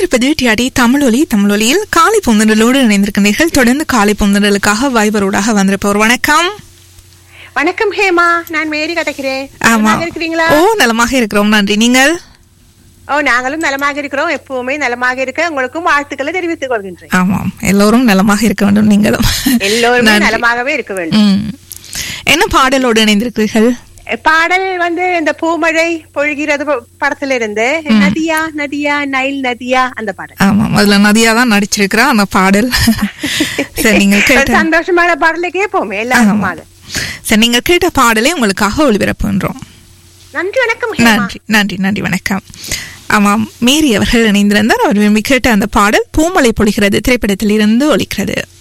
கேட்டுக்கொண்டிருப்பது டிஆடி தமிழொலி தமிழொலியில் காலை பொந்தடலோடு இணைந்திருக்கின்றீர்கள் தொடர்ந்து காலை பொந்தடலுக்காக வைபரோடாக வந்திருப்பவர் வணக்கம் வணக்கம் ஹேமா நான் மேரி கதைக்கிறேன் ஆமா நலமாக இருக்கிறீங்களா ஓ நலமாக இருக்கிறோம் நன்றி நீங்கள் ஓ நாங்களும் நலமாக இருக்கிறோம் எப்பவுமே நலமாக இருக்க உங்களுக்கும் வாழ்த்துக்களை தெரிவித்துக் கொள்கின்றேன் ஆமாம் எல்லோரும் நலமாக இருக்க வேண்டும் நீங்களும் எல்லோருமே நன்றி. நலமாகவே இருக்க வேண்டும் ம். என்ன பாடலோடு இணைந்திருக்கிறீர்கள் பாடல் வந்து இந்த பூமழை பொழிகிறது ப- படத்துல இருந்து நதியா நதியா நைல் நதியா அந்த பாடல் ஆமாம் அதுல நதியா தான் நடிச்சிருக்கிறா அந்த பாடல் சரி நீங்கள் ஒரு கேட்ட சந்தோஷமான பாடலை கேட்போமே எல்லாருக்குமாக சரி நீங்கள் கேட்ட பாடலை உங்களுக்காக ஒளிபரப்புகின்றோம் நன்றி வணக்கம் ஹேமா நன்றி நன்றி நன்றி வணக்கம் ஆமாம் மேரி அவர்கள் இணைந்திருந்தார் அவர் விரும்பி கேட்ட அந்த பாடல் பூமலை பொழிகிறது திரைப்படத்தில் இருந்து ஒலிக்கிறது